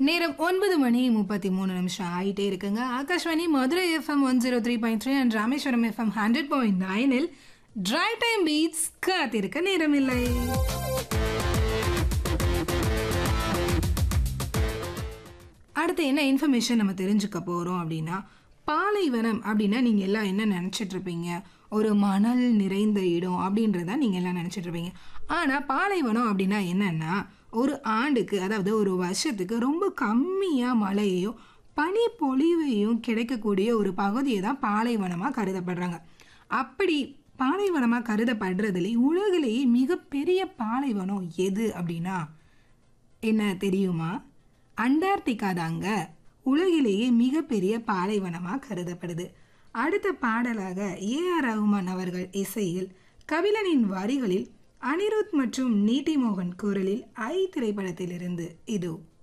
நேரம் ஒன்பது மணி முப்பத்தி மூணு நிமிஷம் ஆயிட்டே இருக்குங்க Akashvani Madurai FM one zero three point three and Rameswaram FM hundred point நைனில் ட்ரை டைம் பீட்ஸ் காத்திருக்க நேரமில்லை அடுத்து என்ன இன்ஃபர்மேஷன் நம்ம தெரிஞ்சுக்க போகிறோம் அப்படின்னா பாலைவனம் அப்படின்னா நீங்கள் எல்லாம் என்ன நினச்சிட்டு இருப்பீங்க ஒரு மணல் நிறைந்த இடம் அப்படின்றத நீங்கள் எல்லாம் நினச்சிட்டு இருப்பீங்க ஆனால் பாலைவனம் அப்படின்னா என்னன்னா ஒரு ஆண்டுக்கு அதாவது ஒரு வருஷத்துக்கு ரொம்ப கம்மியாக மழையையும் பனி பொழிவையும் கிடைக்கக்கூடிய ஒரு பகுதியை தான் பாலைவனமாக கருதப்படுறாங்க அப்படி பாலைவனமாக கருதப்படுறதுலே உலகிலேயே மிகப்பெரிய பாலைவனம் எது அப்படின்னா என்ன தெரியுமா அண்டார்டிகா தாங்க உலகிலேயே மிகப்பெரிய பாலைவனமாக கருதப்படுது அடுத்த பாடலாக ஏஆர் ரகுமான் அவர்கள் இசையில் கபிலனின் வரிகளில் அனிருத் மற்றும் நீட்டி மோகன் குரலில் ஐ திரைப்படத்திலிருந்து இதோ